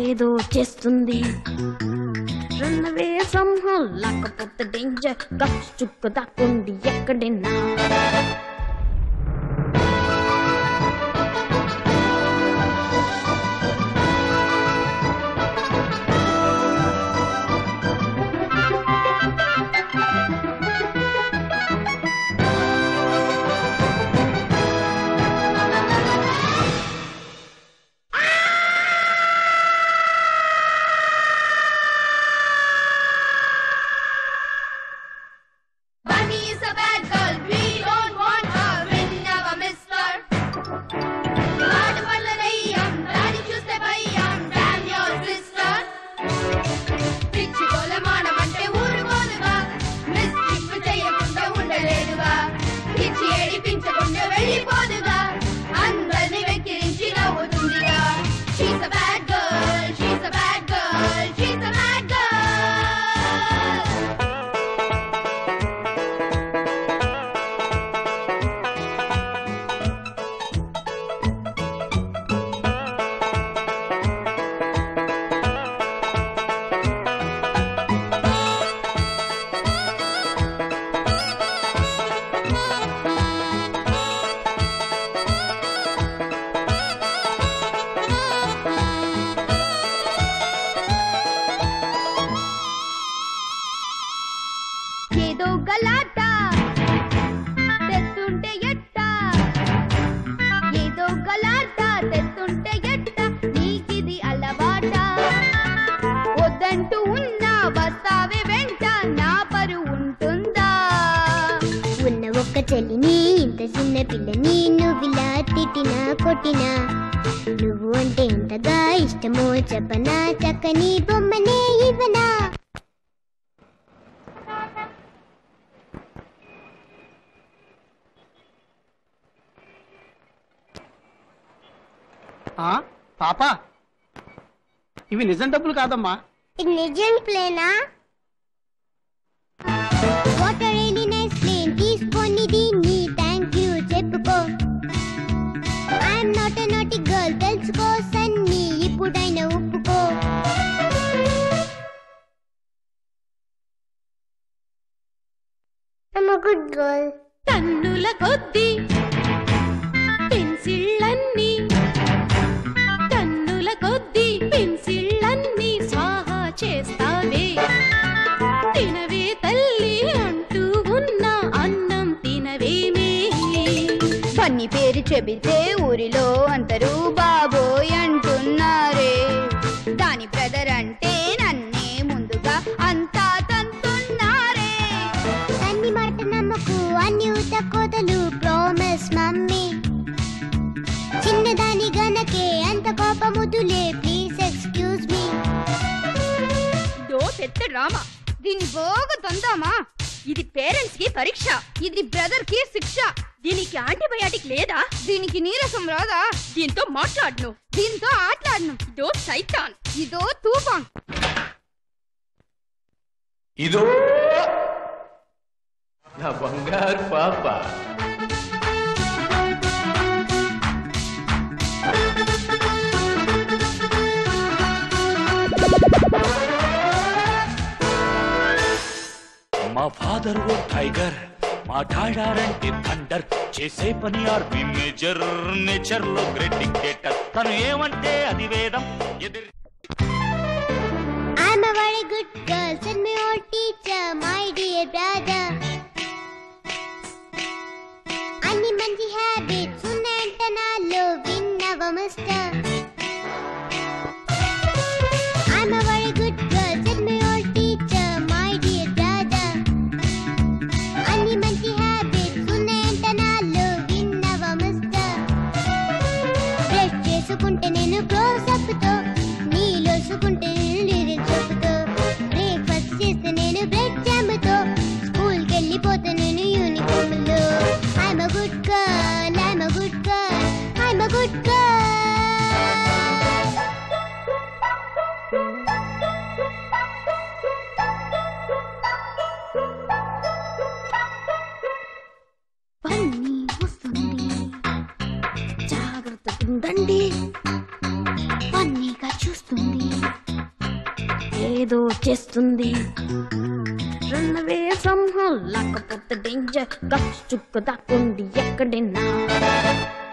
ఏదో చేస్తుంది రన్నవే సింహం లేకపోతే డేంజర్ గప్స్ చుక్క దాక్కుండి ఎక్కడైనా Bunny is a bad girl. We don't want her. We never miss her. ఆట పళ్ళ దయ్యం. దాన్ని చూస్తే భయం. Damn your sister. పిచ్చి కొలమానం అంటే ఊరుకోదుగా. Mischief చేయకుండా ఉండలేదుగా. పిచ్చి ఏడిపించకుండా వెళ్ళిపోదుగా. అందరిని వెక్కిరించి నవ్వుతుందిగా. She's a bad girl. She's a bad girl. She's a bad girl. ఏదో గలాట తెస్తుంటే ఎట్ట ఏదో గలాట తెస్తుంటే ఎట్ట నీకిది అలవాట వద్దంటూ ఉన్నా వస్తావే వెంట నా పరు ఉంటుందా ఉన్న ఒక్క చెల్లిని ఇంత చిన్న పిల్లని నువ్విలా తిట్టినా కొట్టినా నువ్వు అంటే ఎంతగా ఇష్టమో చెప్పనా చక్కని బొమ్మనే ఇవ్వనా ఆ పాపా ఇవి నిజం డబ్బులు కాదమ్మా ఇది నిజం ప్లేనా what are really nice plane తీసుకొని దీన్ని థ్యాంక్ యూ చెప్పుకో I'm not a naughty girl తెలుసుకో సన్ని ఇప్పుడైనా ఒప్పుకో I'm a good girl. టన్నుల కొద్ది పెన్సిళ్ళన్నీ టన్నుల కొద్ది పెన్సిళ్ళన్నీ స్వాహా చేస్తావే తినవే తల్లి అంటూ ఉన్న అన్నం తినవేమే బన్నీ పేరు చెబితే ఊరిలో అందరూ బాబోయ్ అంటున్నారే దాని బ్రదర్ అంటే నన్నే ముందుగా అంతా తంతున్నారే అన్ని మాట నమ్మకు అన్ని ఉత కోతలు ప్రామిస్ మమ్మీ చిన్నదాని గనకే అంత కోపముదులే ప్లీజ్ ఎక్స్క్యూజ్ మీ దో పెద్ద డ్రామా దీన్ని బాగా తందామా ఇది పేరెంట్స్ కి పరీక్ష ఇది బ్రదర్ కి శిక్ష దీనికి యాంటీబయాటిక్ లేదా దీనికి నీరసం రాదా దీంతో మాట్లాడను దీంతో ఆటలాడను ఇదో సైతాన్ ఇదో తూఫాన్ ఇదో నా బంగారు పాప మా ఫాదర్ ఓ టైగర్ మాట్లాడారంటే థండర్ చేసే పని ఆర్మీ మేజర్ నేచర్ లో గ్రేట్ డిక్టేటర్ తను ఏమంటే అది వేదం ఎదిరి I'm a very good girl, said my old teacher, my dear brother. అన్ని మంచి హ్యాబిట్స్ ఉన్నాయంట నాలో విన్నవ mister I'm a very good girl, said my old teacher, my dear brother. అన్ని మంచి హ్యాబిట్స్ ఉన్నాయంట నాలో విన్నవ మిస్టర్ బ్రష్ చేసుకుంటే నేను క్లోజ్ అప్ తో నీలోసుకుంటే నేను లిరిక్స్ చెప్పుతో బ్రేక్ఫాస్ట్ చేస్తే నేను బ్రెడ్ జామ్ తో స్కూల్ కి వెళ్ళిపోతే నేను యూనిఫామ్ లో I'm a good girl I'm a good girl I'm a good girl ఏదో చేస్తుంది రన్నవే ఫ్రమ్ హోమ్ లేకపోతే డేంజర్ గప్ చుక్క దాక్కుండి ఎక్కడైనా